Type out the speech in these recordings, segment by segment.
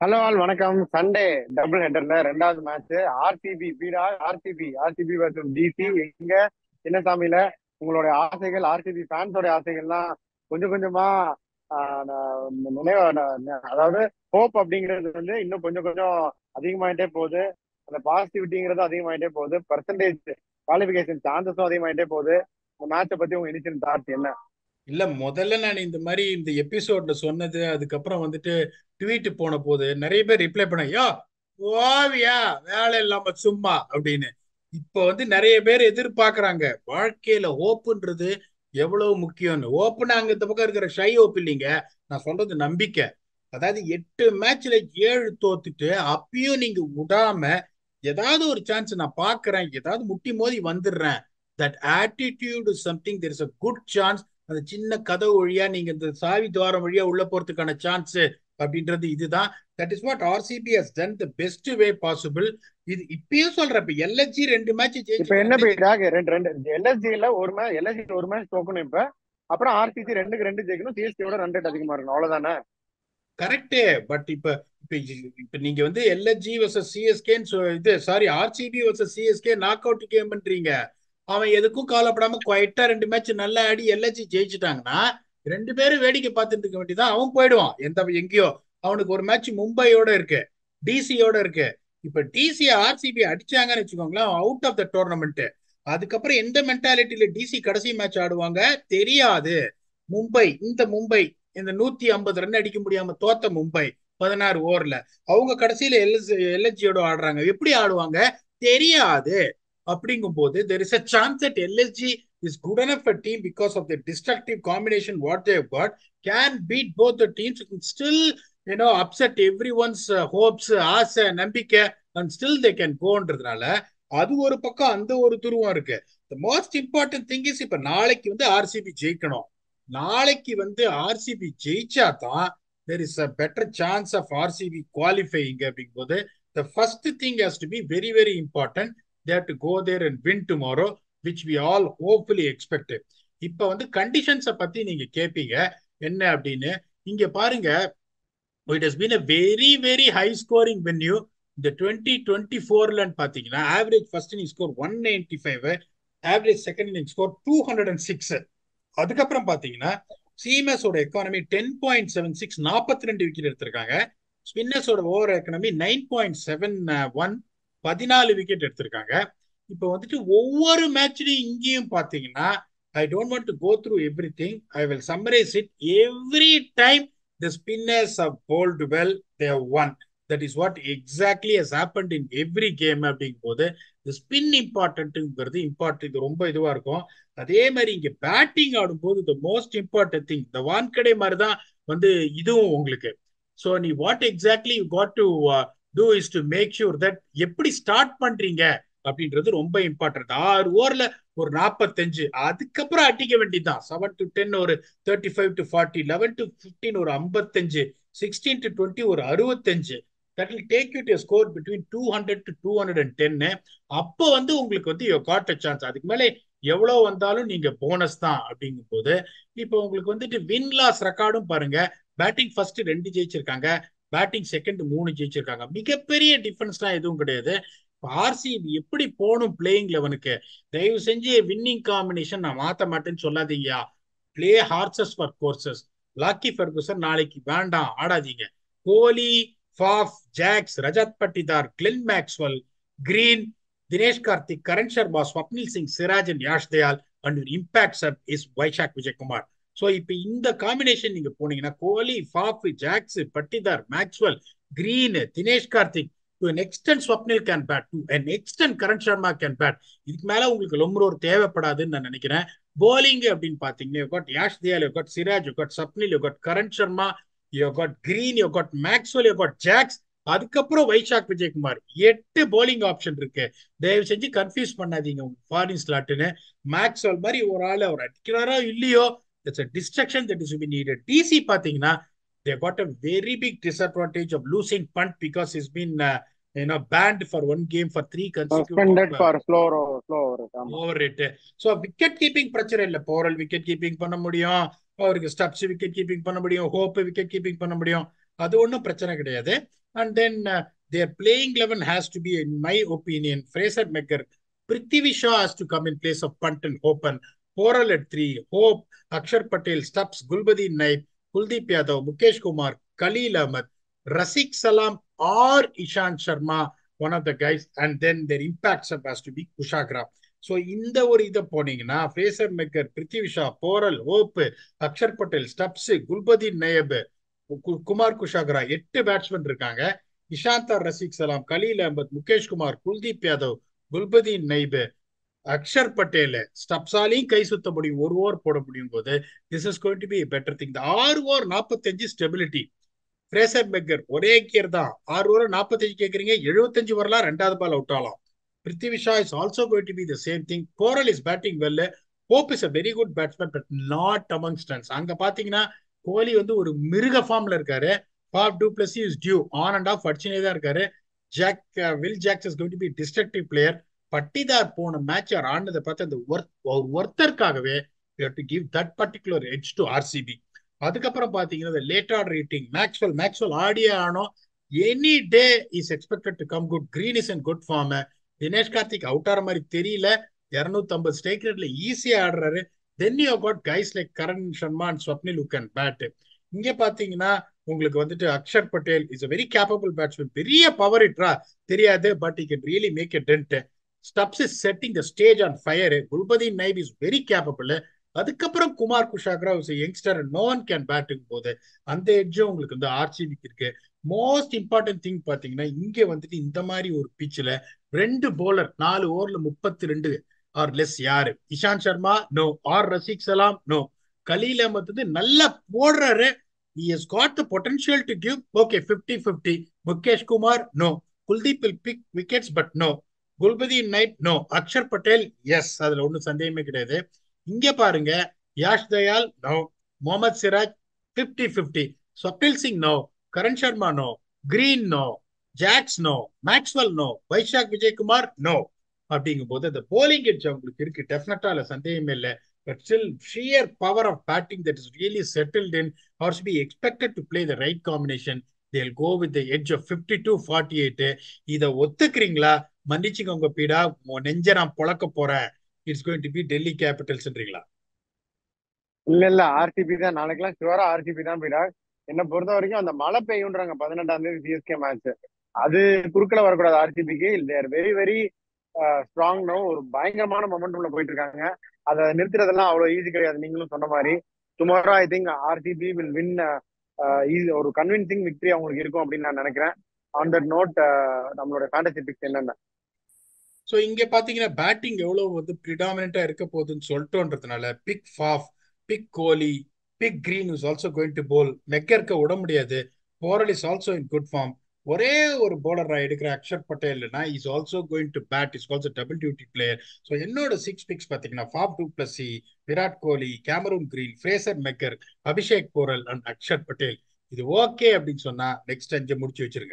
Hello all வணக்கம் Sunday double ஹெட்டர்ல ரெண்டாவது மேட்ச் ஆர்சிபி பீடா ஆர்சிபி ஆர்சிபி வர்சஸ் டிசி எங்க சின்னசாமியில உங்களுடைய ஆசைகள் ஆர்சிபி ஃபேன்ஸோட ஆசைகள்லாம் கொஞ்சம் கொஞ்சமா ஆஹ், நான் நினைவு நான் அதாவது ஹோப் அப்படிங்கிறது வந்து இன்னும் கொஞ்சம் கொஞ்சம் அதிகமாயிட்டே போகுது அந்த பாசிட்டிவிட்டிங்கிறது அதிகமாயிட்டே போகுது பர்சன்டேஜ் குவாலிஃபிகேஷன் சான்சஸும் அதிகமாயிட்டே போகுது இந்த மேட்சை பத்தி உங்க இனிஷியல் தாட்ஸ் என்ன இல்ல முதல்ல நான் இந்த மாதிரி இந்த எபிசோட்ல சொன்னது அதுக்கப்புறம் வந்துட்டு ட்வீட் போன போது நிறைய பேர் ரிப்ளை பண்ண யோ ஓவியா வேலை இல்லாம சும்மா அப்படின்னு இப்ப வந்து நிறைய பேர் எதிர்பார்க்கறாங்க வாழ்க்கையில ஹோப்புன்றது எவ்வளவு முக்கியம்னு ஓப்புனா அங்க இந்த பக்கம் இருக்கிற ஷை ஓப் இல்லைங்க நான் சொல்றது நம்பிக்கை அதாவது எட்டு மேட்ச்ல ஏழு தோத்துட்டு அப்பயும் நீங்க விடாம ஏதாவது ஒரு சான்ஸ் நான் பாக்குறேன் ஏதாவது முட்டி மோதி வந்துடுறேன் that attitude something there is a good chance அந்த சின்ன கதவு வழியா நீங்க இந்த சாவி துவாரம் வழியா உள்ள போறதுக்கான சான்ஸ் அப்படின்றது இதுதான் that is what RCB has done the best way possible இது இப்பயும் சொல்றேன் இப்ப எல்எஸ்ஜி ரெண்டு மேட்ச் இப்ப என்ன போயிட்டாங்க ரெண்டு ரெண்டு எல்எஸ்ஜில ஒரு மேட்ச் எல்எஸ்ஜி ஒரு மேட்ச் தோக்கணும் இப்ப அப்புறம் ஆர்சிசி ரெண்டுக்கு ரெண்டு ஜெயிக்கணும் சிஎஸ்கேவோட ரன் ரேட் அதிகமா இருக்கணும் அவ்வளவுதானே கரெக்டே பட் இப்ப இப்ப இது- இப்ப நீங்க வந்து எல்எஸ்ஜி வர்சஸ் சிஎஸ்கேன்னு இது sorry RCB versus CSK knock out கேம்ன்றீங்க அவன் எதுக்கும் கவலைப்படாம குவைட்டா ரெண்டு மேட்ச் நல்லா ஆடி எல்எஸ்ஜி ஜெயிச்சுட்டாங்கன்னா ரெண்டு பேரும் வேடிக்கை பார்த்துட்டு இருக்க வேண்டியதான் அவன் போயிடுவான் எந்த எங்கேயோ அவனுக்கு ஒரு மேட்ச் மும்பையோட இருக்கு டிசியோட இருக்கு இப்ப டிசி ஆர்சிபி அடிச்சாங்கன்னு வச்சுக்கோங்களேன் அவுட் ஆஃப் த டோர்னமெண்ட் அதுக்கப்புறம் எந்த மென்டாலிட்டியில டிசி கடைசி மேட்ச் ஆடுவாங்க தெரியாது மும்பை இந்த மும்பை இந்த நூத்தி ஐம்பது ரன் அடிக்க முடியாம தோத்த மும்பை பதினாறு ஓவர்ல அவங்க கடைசியில எல்எஸ் எல்எஸ்ஜியோட ஆடுறாங்க எப்படி ஆடுவாங்க தெரியாது அப்படிங்கும் போது there is a chance that LSG is good enough a team because of the destructive combination what they have got can beat both the teams and still you know upset everyone's uh, hopes ஆசை நம்பிக்கை and still they can goன்றதுனால அது ஒரு பக்கம் அந்த ஒரு துருவம் இருக்கு the most important thing is இப்ப நாளைக்கு வந்து ஆர்சிபி ஜெயிக்கணும் நாளைக்கு வந்து ஆர்சிபி ஜெயிச்சா தான் there is a better chance of RCB qualifying அப்படிங்கும்போது the first thing has to be very very important there to go there and win tomorrow which we all hopefully expect இப்ப வந்து கண்டிஷன்ஸை பத்தி நீங்க கேட்பீங்க என்ன அப்படின்னு இங்க பாருங்க it has been a very very high scoring venue இந்த டுவெண்ட்டி டுவெண்ட்டி ஃபோர்லன்னு பாத்தீங்கன்னா average first inning score one ninety five average second inning score two hundred and six அதுக்கப்புறம் பாத்தீங்கன்னா சிஎம்எஸோட economy ten point seven six நாற்பத்தி ரெண்டு wicket எடுத்திருக்காங்க ஸ்பின்னர்ஸோட over economy nine point seven one பதினாலு விக்கெட் எடுத்திருக்காங்க இப்போ வந்துட்டு ஒவ்வொரு மேட்ச்லயும் இங்கேயும் பாத்தீங்கன்னா I don't want to go through everything I will summarise it every time the spinners have bowled well they won that is what exactly has happened in every game அப்படிங்கும் போது இந்த ஸ்பின் இம்பார்ட்டன்ட்டுங்கிறது இம்பார்ட்டன்ட் இது ரொம்ப இதுவா இருக்கும் அதே மாதிரி இங்க பேட்டிங் ஆடும்போது த மோஸ்ட் இம்பார்ட்டன்ட் திங் இந்த வான்கடை மாதிரி தான் வந்து இதுவும் உங்களுக்கு ஸோ நீ what exactly you got to do is to make sure that எப்படி ஸ்டார்ட் பண்றீங்க அப்படின்றது ரொம்ப இம்பார்ட்டன்ட் ஆறு ஓவர்ல ஒரு நாற்பத்தஞ்சு அதுக்கப்புறம் அடிக்க வேண்டியதுதான் செவன் டு டென் ஒரு thirty five to forty eleven to fifteen ஒரு ஐம்பத்தஞ்சு சிக்ஸ்டீன் டு டுவெண்ட்டி ஒரு அறுபத்தஞ்சு that will take you to score between two hundred to two hundred and டென்னு அப்போ வந்து உங்களுக்கு வந்து யூ காட் அ சான்ஸ் அதுக்கு மேலே எவ்வளவு வந்தாலும் நீங்க போனஸ் தான் அப்படிங்கும் போது இப்போ உங்களுக்கு வந்துட்டு வின் லாஸ் ரெக்கார்டும் பாருங்க பேட்டிங் ஃபர்ஸ்ட் ரெண்டு ஜெயிச்சிருக்காங்க பேட்டிங் செகண்ட் மூணு ஜெயிச்சிருக்காங்க மிகப்பெரிய டிஃபரன்ஸ்லாம் எதுவும் கிடையாது ஆர்சிபி எப்படி போகணும் பிளேயிங் லெவனுக்கு தயவு செஞ்சு வின்னிங் காம்பினேஷன் நான் மாத்த மாட்டேன்னு சொல்லாதீங்கயா play horses for courses Lockie Ferguson நாளைக்கு வேண்டாம் ஆடாதீங்க Kohli Faf Jacks Rajat Patidar Glenn Maxwell Green Dinesh Karthik Karan Sharma Swapnil Singh Siraj and Yash Dayal and impact sub is Vyshak Vijaykumar so இப்போ இந்த காம்பினேஷன் நீங்க போனீங்கன்னா Kohli Faf Jacks Patidar Maxwell Green Dinesh Karthik to an extent Swapnil can bat to an extent Karan Sharma can bat இதுக்கு மேல உங்களுக்கு ரொம்ப ஒரு தேவைப்படாதுன்னு நான் நினைக்கிறேன் போலிங் அப்படின்னு பாத்தீங்கன்னா you got Yash Dayal you got Siraj you got Swapnil you got Karan Sharma you got Green you got Maxwell you got Jacks அதுக்கப்புறம் வைஷாக் விஜயகுமார் எட்டு போலிங் ஆப்ஷன் இருக்கு தயவு செஞ்சு கன்ஃபியூஸ் பண்ணாதீங்க உங்க ஃபாரின் ஸ்லாட்டுன்னு மேக்ஸ்வெல் மாதிரி ஒரு ஆள் அவர் அடிக்கிறாரோ இல்லையோ it's a destruction that is be needed DC பாத்தீங்கன்னா they got a very big disadvantage of losing punt because he's been uh, you know banned for one game for three consecutive suspended for slow slow ஆமா over rate so wicket keeping பிரச்சனை இல்லை borewell wicket keeping பண்ண முடியும் அவருக்கு stubs wicket keeping பண்ண முடியும் hope wicket keeping பண்ண முடியும் அது ஒன்றும் பிரச்சனை கிடையாது and then their playing eleven has to be in my opinion Fraser McGurk Prithvi Shaw has to come in place of Pant and open Porel at three Hope Axar Patel Stubbs Gulbadin Naib Kuldeep Yadav Mukesh Kumar Khaleel Ahmed Rasikh Salam are Ishant Sharma one of the guys and then their impact sub has to be Kushagra so இந்த ஒரு இதை போனீங்கன்னா Fraser McGurk Prithvi Shaw borewell hope Axar Patel Stubbs Gulbadin Naib Kumar Kushagra எட்டு batsmen இருக்காங்க இஷாந்தா ரசிக் சலாம் கலீல் அஹமத் முகேஷ் குமார் குல்தீப் யாதவ் குல்பதீன் நைபு அக்ஷர் பட்டேல் ஸ்டப்ஸாலையும் கை சுத்த முடியும் ஒரு ஓவர் போட முடியும் போது this is going to be better thing ஆறு ஓவர் நாற்பத்தஞ்சு ஸ்டெபிலிட்டி ஃப்ரேசர் மெக்கர் ஒரே கியர் தான் ஆறு ஓவர் நாற்பத்தஞ்சு கேட்குறீங்க எழுபத்தஞ்சு வரலாம் ரெண்டாவது பால் அவுட் ஆகலாம் Prithvi Shaw is also going to be the same thing borewell is batting well hope is a very good batsman but not among stunts அங்க பாத்தீங்கன்னா கோலி வந்து ஒரு மிருக ஃபார்ம்ல இருக்காரு Faf du plus is due on and half அடிச்சுனே தான் இருக்காரு jack will Jacks is going to B destructive player Patidar போன மேட்ச் அவர் ஆனதை பார்த்து அந்த ஒருத்தருக்காகவே to give that particular edge to RCB அதுக்கப்புறம் பாத்தீங்கன்னா late order rating Maxwell Maxwell ஆடியே ஆனோம் any day is expected to come good Green is and good form Dinesh Karthik out ஆகிற மாதிரி தெரியல இருநூத்தி ஐம்பது ஸ்ட்ரைக் ரேட்ல ஈஸியா ஆடுறாரு then you got guys like Karan Sharma and Swapnil look and bat இங்க பாத்தீங்கன்னா உங்களுக்கு வந்துட்டு Axar Patel is a very capable batsman பெரிய பவர் இட்ரா தெரியாது but you can really make a dent Stubbs is setting the stage on fire Gulbadin Naib is very capable அதுக்கப்புறம் Kumar Kushagra is youngster no one can பேட்டுங்க போது அந்த எட்ஜும் உங்களுக்கு வந்து ஆர்சிபிக்கு இருக்கு மோஸ்ட் இம்பார்ட்டன்ட் திங் பாத்தீங்கன்னா இங்க வந்துட்டு இந்த மாதிரி ஒரு பிச்சில் ரெண்டு போலர் நாலு ஓவர்ல முப்பத்தி ரெண்டு ஆர் லெஸ் யாரு Ishant Sharma no or Rasikh Salam no Khaleel Ahmed வந்து நல்லா போடுறாரு he has got the potential to give okay 50 50 mukesh kumar no kuldeep will pick wickets but no Gulbadin Naib no Axar Patel yes அதுல ஒன்றும் சந்தேகமே கிடையாது இங்க பாருங்க Yash Dayal no Mohammed Siraj fifty fifty Swapnil Singh no Karan Sharma no Green no Jacks no Maxwell no Vyshak Vijaykumar no அப்படிங்கும் போது அந்த polling edge அவங்களுக்கு இருக்கு டெஃபினட்டா இல்ல சந்தேகமே இல்லை but still sheer power of batting that is really settled in or should be expected to play the right combination they'll go with the edge of 52 48 இத ஒத்துக்கிறீங்களா மன்னிச்சுங்க உங்க பீடா நெஞ்ச நான் பொழக்க போறேன் it's going to be Delhi கேபிட்டல்ஸ்ன்றீங்களா இல்ல இல்ல ஆர்சிபி தான் நாளைக்கெல்லாம் ஷுவரா ஆர்சிபி தான் பீடா என்ன பொறுத்த வரைக்கும் அந்த மழை பெய்யுன்றாங்க பதினெட்டாம் தேதி சிஎஸ்கே மேட்ச் அது குறுக்கல வரக்கூடாது ஆர்சிபிக்கு there very very strong no ஒரு பயங்கரமான மொமெண்ட்ல போயிட்டு இருக்காங்க அதை நிறுத்துறதெல்லாம் அவ்வளவு ஈஸி கிடையாது நீங்களும் சொன்ன மாதிரி tomorrow I think RCB will win easy ஒரு கன்வின்சிங் விக்டரி அவங்களுக்கு இருக்கும் அப்படின்னு நான் நினைக்கிறேன் ஆன் தட் நோட் நம்மளோட ஃபேண்டசி பிக்ஸ் என்னென்ன ஸோ இங்க பாத்தீங்கன்னா பேட்டிங் எவ்வளவு வந்து ப்ரிடாமினா இருக்க போகுதுன்னு சொல்லிட்டோன்றதுனால pick Faf pick Kohli pick Green is also going to bowl மெக்கர்க்க விட முடியாது Porel is also in good form ஒரே ஒரு போலர் எடுக்கிற அக்ஷர் பட்டேல்னா is also going to bat is also double duty player so என்னோட சிக்ஸ் பிக்ஸ் பார்த்தீங்கன்னா ஃபாப் டூ பிளஸ் சி Virat Kohli Cameron Green Fraser McGurk Abishek Porel and Axar Patel இது ஓகே அப்படின்னு சொன்னா நெக்ஸ்ட் அஞ்சு முடிச்சு வச்சிருங்க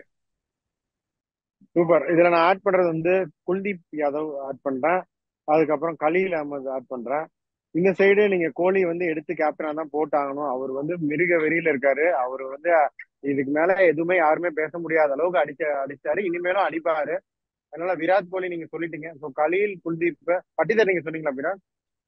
சூப்பர் இதுல நான் ஆட் பண்றது வந்து குல்தீப் யாதவ் ஆட் பண்றேன் அதுக்கப்புறம் கலீல் அகமது ஆட் பண்றேன் இந்த சைடு நீங்க கோலி வந்து எடுத்து கேப்டனா தான் போட்டாகணும் அவர் வந்து மிருக வெறியில இருக்காரு அவர் வந்து இதுக்கு மேல எதுவுமே யாருமே பேச முடியாத அளவுக்கு அடிச்ச அடிச்சாரு இனிமேலும் அடிப்பாரு அதனால விராட் கோலி நீங்க சொல்லிட்டீங்க ஸோ கலீல் குல்தீப் பட்டிதர் நீங்க சொன்னீங்களா விராட்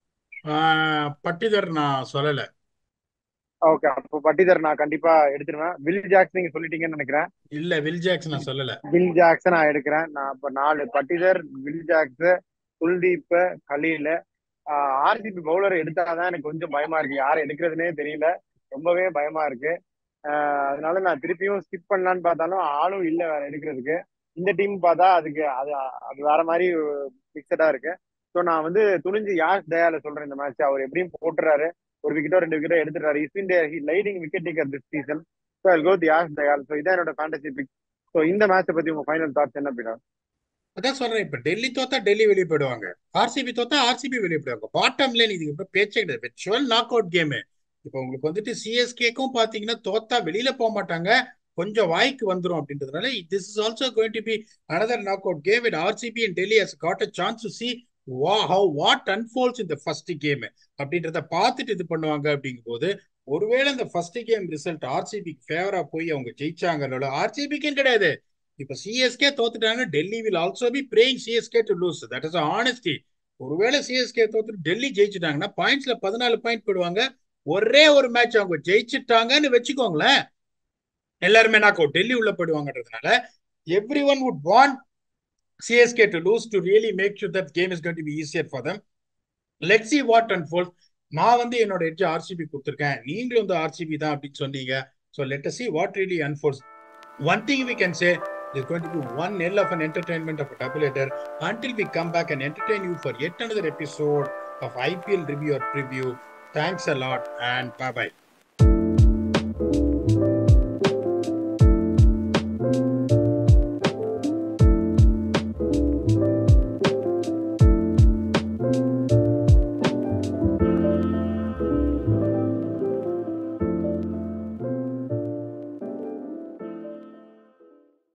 பட்டிதர் நான் சொல்லல ஓகே அப்போ பட்டிதர் நான் கண்டிப்பா எடுத்துருவேன் வில் ஜாக்ஸ் நீங்க சொல்லிட்டீங்கன்னு நினைக்கிறேன் இல்ல வில் ஜாக்ஸ் நான் சொல்லல வில் ஜாக்ஸ் நான் எடுக்கிறேன் நான் இப்ப நாலு Patidar Will Jacks Kuldeep Khaleel RCB bowler எடுத்தாதான் எனக்கு கொஞ்சம் பயமா இருக்கு யாரை எடுக்கிறதுனே தெரியல ரொம்பவே பயமா இருக்கு அதனால நான் திருப்பியும் ஸ்கிப் பண்ணலான்னு பார்த்தாலும் ஆளும் இல்லை வேற எடுக்கிறதுக்கு இந்த டீம் பார்த்தா அதுக்கு அது அது வேற மாதிரி பிக்சடா இருக்கு ஸோ நான் வந்து துணிஞ்சு யாஷ் தயால சொல்றேன் இந்த மேட்ச் அவர் எப்படியும் போட்டுறாரு ஒரு விக்கெட்டோ ரெண்டு விக்கெட்டோ எடுத்துறாரு is in leading wicket taker this season so I got Yash Dayal so இதான் என்னோட ஃபேண்டசி பிக் ஸோ இந்த மேட்சை பத்தி உங்க ஃபைனல் தாட்ஸ் என்ன அப்படின்னா அதான் சொல்றேன் இப்ப டெல்லி தோத்தா டெல்லி வெளியே போயிடுவாங்க ஆர்சிபி தோத்தா ஆர்சிபி வெளியே போயிடுவாங்க பாட்டம் லைன் இது இப்ப பேச்சே கிடையாது வெச்சுவல் நாக் அவுட் கேமு இப்போ உங்களுக்கு வந்துட்டு சிஎஸ்கேக்கும் பாத்தீங்கன்னா தோத்தா வெளியில போக மாட்டாங்க கொஞ்சம் வாய்க்கு வந்துடும் அப்படின்றதுனால this is also going to be another knock out game it RCB and Delhi has got a chance to see what how what unfolds இந்த ஃபர்ஸ்ட் கேம் அப்படின்றத பார்த்துட்டு இது பண்ணுவாங்க அப்படிங்கும் போது ஒருவேளை இந்த ஃபர்ஸ்ட் கேம் ரிசல்ட் ஆர்சிபிக்கு ஃபேவரா போய் அவங்க ஜெயிச்சாங்க ஆர்சிபிக்கும் கிடையாது இப்ப சிஎஸ்கே தோத்துட்டாங்க Delhi will also be praying CSK to lose that is honesty ஒருவேளை சிஎஸ்கே தோத்துட்டு டெல்லி ஜெயிச்சுட்டாங்கன்னா பாயிண்ட்ஸ்ல பதினாலு பாயிண்ட் போடுவாங்க ஒரே ஒரு மேட்ச் அவங்க ஜெயிச்சுட்டாங்கன்னு வச்சுக்கோங்களேன் எல்லாருமே நாக்கோ டெல்லி உள்ள போயிடுவாங்கன்றதுனால everyone would want CSK to lose to really make sure that game is going to be easier for them let see what unfolds நான் வந்து என்னோட எட்ஜ் ஆர்சிபி கொடுத்துருக்கேன் நீங்களும் வந்து ஆர்சிபி தான் அப்படின்னு சொன்னீங்க so let see what really unfolds one thing we can say is going to be one hell of an entertainment of a double header until we come back and entertain you for yet another episode of IPL review or preview. Thanks a lot and bye bye.